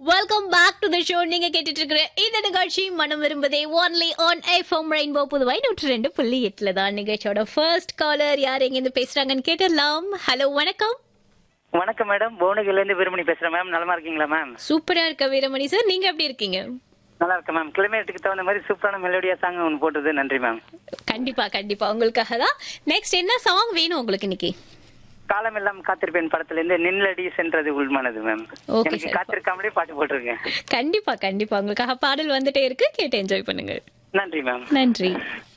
Welcome back to the show நீங்க கேட்டுட்டு இருக்கிற இந்த நிகழ்ச்சி மனம் விரும்புதே only on FM rainbow Puduvai நூற்றி ரெண்டு புள்ளி எட்டுல தான் நிகழ்ச்சியோட ஃபர்ஸ்ட் காலர் யார் எங்க இருந்து பேசுறாங்கன்னு கேட்டுடலாம் ஹலோ வணக்கம் வணக்கம் மேடம் புவனகிரில இருந்து வீரமணி பேசுறேன் மேம் நலமா இருக்கீங்களா மேம் சூப்பரா இருக்க வீரமணி சார் நீங்க எப்படி இருக்கீங்க நல்லா இருக்கேன் மேம் கிளைமேட்டுக்கு தகுந்த மாதிரி சூப்பரான மெலோடியா சாங் ஒன்று போட்டது நன்றி மேம் கண்டிப்பா கண்டிப்பா உங்களுக்காக தான் நெக்ஸ்ட் என்ன சாங் வேணும் உங்களுக்கு இன்னைக்கு காலமெல்லாம் காத்திருப்பேன் படத்துல இருந்து நின்னடி சென்றது உள்மானது மேம் Okay, எனக்கு sir. காத்திருக்காமலே பாட்டு போட்டிருக்கேன் கண்டிப்பா கண்டிப்பா உங்களுக்காக பாடல் வந்துட்டே இருக்கு கேட்டு என்ஜாய் பண்ணுங்க நன்றி மேம் நன்றி